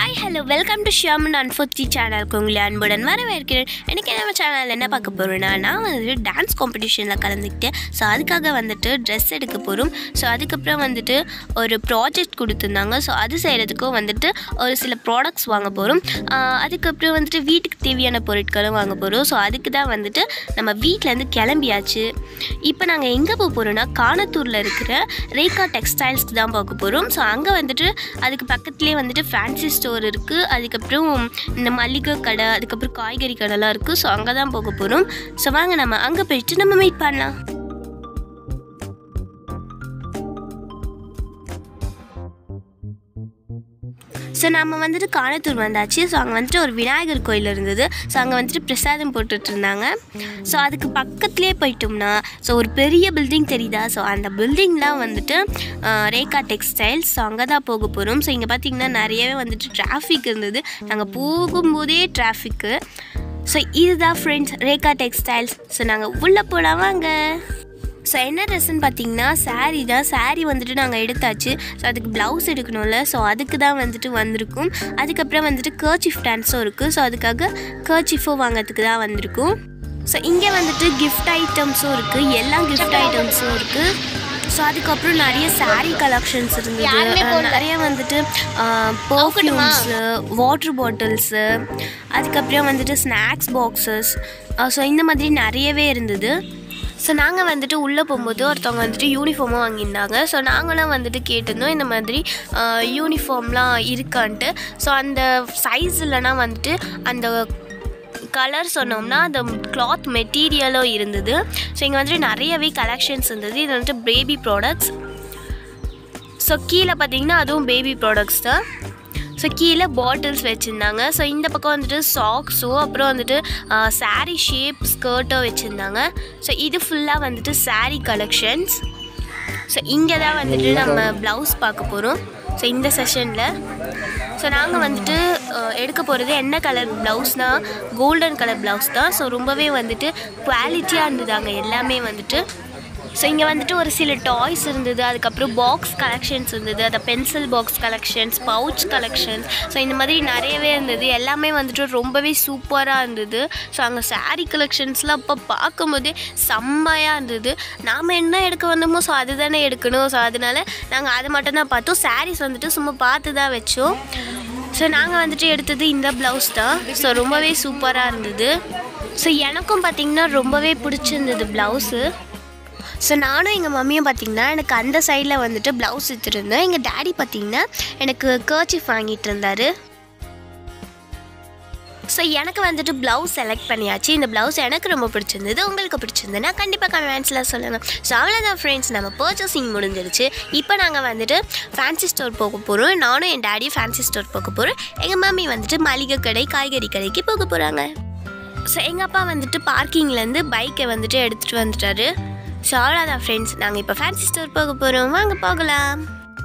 hi hello welcome to ஷியாமன் அன்ஃபோர்த்தி சேனலுக்கு உங்களை அன்புடன் வரவேற்கிறேன் எனக்கு நம்ம சேனலில் என்ன பார்க்க போகிறேன்னா நான் வந்துட்டு டான்ஸ் காம்படிஷனில் கலந்துக்கிட்டேன் ஸோ அதுக்காக வந்துட்டு ட்ரெஸ் எடுக்க போகிறோம் ஸோ அதுக்கப்புறம் வந்துட்டு ஒரு ப்ராஜெக்ட் கொடுத்துருந்தாங்க ஸோ அது செய்கிறதுக்கும் வந்துட்டு ஒரு சில ப்ராடக்ட்ஸ் வாங்க போகிறோம் அதுக்கப்புறம் வந்துட்டு வீட்டுக்கு தேவையான பொருட்களும் வாங்க போகிறோம் ஸோ அதுக்கு தான் வந்துட்டு நம்ம வீட்டிலேருந்து கிளம்பியாச்சு இப்போ நாங்கள் எங்கே போக போகிறோம்னா காணத்தூரில் இருக்கிற ரேகா டெக்ஸ்டைல்ஸ்க்கு தான் பார்க்க போகிறோம் ஸோ அங்கே வந்துட்டு அதுக்கு பக்கத்துலேயே வந்துட்டு ஃபேன்சி ஸ்டோர் இருக்குது அதுக்கப்புறம் இந்த மளிகை கடை அதுக்கப்புறம் காய்கறி கடைலாம் இருக்குது ஸோ அங்கே தான் போக போகிறோம் ஸோ வாங்க நம்ம அங்கே போயிட்டு நம்ம மீட் பண்ணலாம் ஸோ நம்ம வந்துட்டு காணத்தூர் வந்தாச்சு ஸோ அங்கே வந்துட்டு ஒரு விநாயகர் கோயில் இருந்தது ஸோ அங்கே வந்துட்டு பிரசாதம் போட்டுட்டு இருந்தாங்க ஸோ அதுக்கு பக்கத்துலேயே போயிட்டோம்னா ஸோ ஒரு பெரிய பில்டிங் தெரியுதா ஸோ அந்த பில்டிங்லாம் வந்துட்டு ஆஹ், ரேகா டெக்ஸ்டைல்ஸ் ஸோ அங்கே தான் போக போகிறோம் ஸோ இங்கே பார்த்தீங்கன்னா நிறையவே வந்துட்டு டிராஃபிக் இருந்தது நாங்கள் போகும்போதே டிராஃபிக்கு ஸோ இதுதான் ஃப்ரெண்ட்ஸ் ரேகா டெக்ஸ்டைல்ஸ் ஸோ நாங்கள் உள்ளே போகலாம் வாங்க ஸோ என்ன ட்ரெஸ்ஸுன்னு பார்த்தீங்கன்னா saree தான் saree வந்துட்டு நாங்கள் எடுத்தாச்சு ஸோ அதுக்கு ப்ளவுஸ் எடுக்கணும்ல ஸோ அதுக்கு தான் வந்துட்டு வந்திருக்கும் அதுக்கப்புறம் வந்துட்டு கர்ச்சிஃப் டான்ஸும் இருக்குது ஸோ அதுக்காக கர்ச்சிஃபும் வாங்கிறதுக்கு தான் வந்திருக்கும் ஸோ இங்கே வந்துட்டு கிஃப்ட் ஐட்டம்ஸும் இருக்குது எல்லா கிஃப்ட் ஐட்டம்ஸும் இருக்குது ஸோ அதுக்கப்புறம் நிறைய saree கலெக்ஷன்ஸ் இருந்தது அஹ் நிறைய வந்துட்டு பர்ஃப்யூம்ஸு வாட்டர் பாட்டில்ஸு அதுக்கப்புறம் வந்துட்டு ஸ்நாக்ஸ் பாக்ஸஸ் ஸோ இந்த மாதிரி நிறையவே இருந்தது ஸோ நாங்கள் வந்துட்டு உள்ளே போகும்போது ஒருத்தவங்க வந்துட்டு யூனிஃபார்மும் வாங்கியிருந்தாங்க ஸோ நாங்களும் வந்துட்டு கேட்டிருந்தோம் இந்த மாதிரி யூனிஃபார்ம்லாம் இருக்கான்ட்டு ஸோ அந்த சைஸ் இல்லைனா வந்துட்டு அந்த கலர் சொன்னோம்னா அந்த கிளாத் மெட்டீரியலும் இருந்தது ஸோ இங்கே வந்துட்டு நிறையவே கலெக்ஷன்ஸ் இருந்தது இது வந்துட்டு பேபி ப்ராடக்ட்ஸ் ஸோ கீழே பார்த்தீங்கன்னா அதுவும் பேபி ப்ராடக்ட்ஸ் தான் ஸோ கீழே பாட்டில்ஸ் வச்சுருந்தாங்க ஸோ இந்த பக்கம் வந்துட்டு சாக்ஸும் அப்புறம் வந்துட்டு saree ஷேப் ஸ்கர்ட்டோ வச்சுருந்தாங்க ஸோ இது ஃபுல்லாக வந்துட்டு saree கலெக்ஷன்ஸ் ஸோ இங்கே தான் வந்துட்டு நம்ம ப்ளவுஸ் பார்க்க போகிறோம் ஸோ இந்த செஷனில் ஸோ நாங்கள் வந்துட்டு அஹ், எடுக்க போகிறது என்ன கலர் ப்ளவுஸ்னால் கோல்டன் கலர் ப்ளவுஸ் தான் ஸோ ரொம்பவே வந்துட்டு குவாலிட்டியாக இருந்தது அங்கே எல்லாமே வந்துட்டு ஸோ இங்கே வந்துட்டு ஒரு சில டாய்ஸ் இருந்தது அதுக்கப்புறம் பாக்ஸ் கலெக்ஷன்ஸ் இருந்தது அந்த pencil box collections pouch collections so இந்த மாதிரி நிறையவே இருந்தது எல்லாமே வந்துட்டு ரொம்பவே சூப்பராக இருந்தது ஸோ அங்கே saree கலெக்ஷன்ஸ்லாம் அப்போ பார்க்கும்போதே செம்மையாக இருந்தது நாம் என்ன எடுக்க வந்தோமோ ஸோ அதுதானே எடுக்கணும் ஸோ அதனால நாங்கள் அதை மட்டும் தான் பார்த்தோம் sarees வந்துட்டு சும்மா பார்த்து தான் வச்சோம் ஸோ நாங்கள் வந்துட்டு எடுத்தது இந்த ப்ளவுஸ் தான் ஸோ ரொம்பவே சூப்பராக இருந்தது ஸோ எனக்கும் பார்த்திங்கன்னா ரொம்பவே பிடிச்சிருந்தது ப்ளவுஸு ஸோ நானும் எங்கள் மம்மியும் பார்த்தீங்கன்னா எனக்கு அந்த சைடில் வந்துட்டு ப்ளவுஸ் எடுத்துருந்தேன் எங்கள் டேடி பார்த்தீங்கன்னா எனக்கு கர்ச்சிஃப் வாங்கிட்டு இருந்தார் ஸோ எனக்கு வந்துட்டு ப்ளவுஸ் செலக்ட் பண்ணியாச்சு இந்த ப்ளவுஸ் எனக்கு ரொம்ப பிடிச்சிருந்தது உங்களுக்கு பிடிச்சிருந்ததுன்னா கண்டிப்பாக கமெண்ட்ஸில் சொல்லுங்கள் ஸோ அவ்வளோதான் ஃப்ரெண்ட்ஸ் நம்ம பர்ச்சேசிங் முடிஞ்சிருச்சு இப்போ நாங்கள் வந்துட்டு ஃபேன்சி ஸ்டோர் போக போகிறோம் நானும் என் டேடி ஃபேன்சி ஸ்டோர் போக போகிறோம் எங்கள் மம்மி வந்துட்டு மளிகை கடை காய்கறி கடைக்கு போக போகிறாங்க ஸோ எங்கள் அப்பா வந்துட்டு பார்க்கிங்லேருந்து பைக்கை வந்துட்டு எடுத்துகிட்டு வந்துட்டாரு ஸோ அவ்வளோதான் ஃப்ரெண்ட்ஸ் நாங்கள் இப்போ ஃபேன்சி ஸ்டோர் போக போகிறோம் வாங்க போகலாம்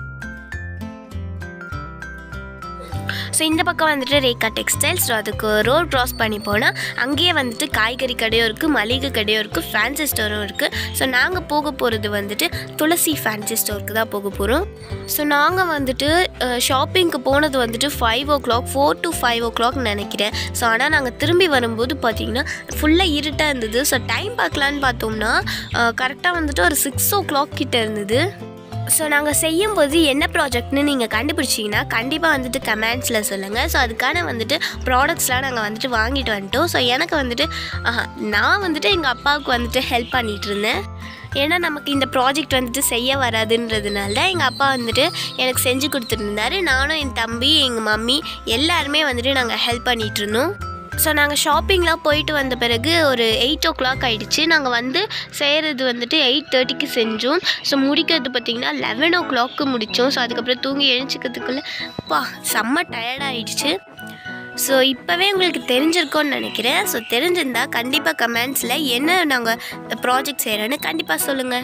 ஸோ இந்த பக்கம் வந்துட்டு ரேகா டெக்ஸ்டைல்ஸ் ஸோ அதுக்கு ரோட் க்ராஸ் பண்ணி போனால் அங்கேயே வந்துட்டு காய்கறி கடையும் இருக்குது மளிகை கடையும் இருக்குது ஃபேன்சி ஸ்டோரும் இருக்குது ஸோ நாங்கள் போக போகிறது வந்துட்டு துளசி ஃபேன்சி ஸ்டோருக்கு தான் போக போகிறோம் ஸோ நாங்கள் வந்துட்டு ஷாப்பிங்க்கு போனது வந்துட்டு five o'clock four to five o'clock நினைக்கிறேன் ஸோ ஆனால் நாங்கள் திரும்பி வரும்போது பார்த்தீங்கன்னா ஃபுல்லாக இருட்டாக இருந்தது ஸோ டைம் பார்க்கலான்னு பார்த்தோம்னா கரெக்டாக வந்துட்டு ஒரு சிக்ஸ் ஓ கிளாக் கிட்ட இருந்தது ஸோ நாங்கள் செய்யும்போது என்ன ப்ராஜெக்ட்னு நீங்கள் கண்டுபிடிச்சிங்கன்னா கண்டிப்பாக வந்துட்டு கமெண்ட்ஸில் சொல்லுங்கள் ஸோ அதுக்கான வந்துட்டு ப்ராடக்ட்ஸ்லாம் நாங்கள் வந்துட்டு வாங்கிட்டு வந்துட்டோம் ஸோ எனக்கு வந்துட்டு ஆஹா, நான் வந்துட்டு எங்கள் அப்பாவுக்கு வந்துட்டு ஹெல்ப் பண்ணிகிட்டு இருந்தேன் ஏன்னா நமக்கு இந்த ப்ராஜெக்ட் வந்துட்டு செய்ய வராதுன்றதுனால எங்கள் அப்பா வந்துட்டு எனக்கு செஞ்சு கொடுத்துருந்தாரு நானும் என் தம்பி எங்கள் மம்மி எல்லாருமே வந்துட்டு நாங்கள் ஹெல்ப் பண்ணிகிட்டு இருந்தோம் ஸோ நாங்கள் ஷாப்பிங்லாம் போயிட்டு வந்த பிறகு ஒரு எயிட் ஓ கிளாக் ஆகிடுச்சு நாங்கள் வந்து செய்கிறது வந்துட்டு எயிட் தேர்ட்டிக்கு செஞ்சோம் ஸோ முடிக்கிறது பார்த்திங்கன்னா லெவன் ஓ கிளாக்கு முடித்தோம் ஸோ அதுக்கப்புறம் தூங்கி எழுச்சிக்கிறதுக்குள்ளே அப்பா செம்ம டயர்ட் ஆகிடுச்சு ஸோ இப்போவே உங்களுக்கு தெரிஞ்சிருக்கோன்னு நினைக்கிறேன் ஸோ தெரிஞ்சிருந்தா கண்டிப்பாக கமெண்ட்ஸில் என்ன நாங்கள் ப்ராஜெக்ட் செய்கிறோன்னு கண்டிப்பாக சொல்லுங்கள்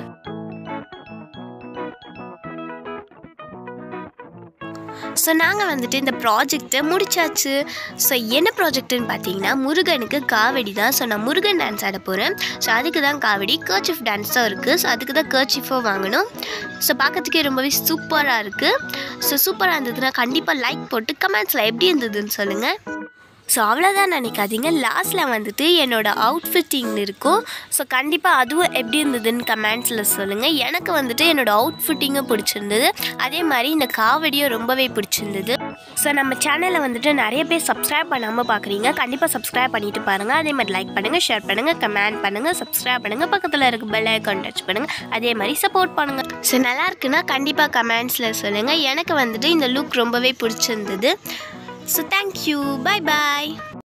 ஸோ நாங்கள் வந்துட்டு இந்த ப்ராஜெக்டை முடிச்சாச்சு ஸோ என்ன ப்ராஜெக்ட்டுன்னு பார்த்தீங்கன்னா முருகனுக்கு காவடி தான் ஸோ நான் முருகன் டான்ஸ் ஆட போகிறேன் ஸோ அதுக்கு தான் காவடி கர்ச்சிஃப் டான்ஸ் தான் இருக்குது ஸோ அதுக்கு தான் கர்ச்சிஃபோ வாங்கணும் ஸோ பார்க்கறதுக்கே ரொம்பவே சூப்பராக இருக்குது ஸோ சூப்பராக இருந்ததுன்னா கண்டிப்பாக லைக் போட்டு கமெண்ட்ஸில் எப்படி இருந்ததுன்னு சொல்லுங்கள் ஸோ அவ்வளோதான் நினைக்காதீங்க லாஸ்ட்டில் வந்துட்டு என்னோடய அவுட்ஃபிட்டிங் இருக்கும் ஸோ கண்டிப்பாக அதுவும் எப்படி இருந்ததுன்னு கமெண்ட்ஸில் சொல்லுங்கள் எனக்கு வந்துட்டு என்னோடய அவுட்ஃபிட்டிங்கும் பிடிச்சிருந்தது அதே மாதிரி இந்த காவடியும் ரொம்பவே பிடிச்சிருந்தது ஸோ நம்ம சேனலை வந்துட்டு நிறைய பேர் சப்ஸ்கிரைப் பண்ணாமல் பார்க்குறீங்க கண்டிப்பாக சப்ஸ்கிரைப் பண்ணிட்டு பாருங்கள் அதே மாதிரி லைக் பண்ணுங்கள் ஷேர் பண்ணுங்கள் கமெண்ட் பண்ணுங்கள் சப்ஸ்கிரைப் பண்ணுங்கள் பக்கத்தில் இருக்க பெல் ஐக்கான் டச் பண்ணுங்கள் அதே மாதிரி சப்போர்ட் பண்ணுங்கள் ஸோ நல்லா இருக்குன்னா கண்டிப்பாக கமெண்ட்ஸில் சொல்லுங்கள் எனக்கு வந்துட்டு இந்த லுக் ரொம்பவே பிடிச்சிருந்தது ஸோ தேங்க்யூ பாய் பாய்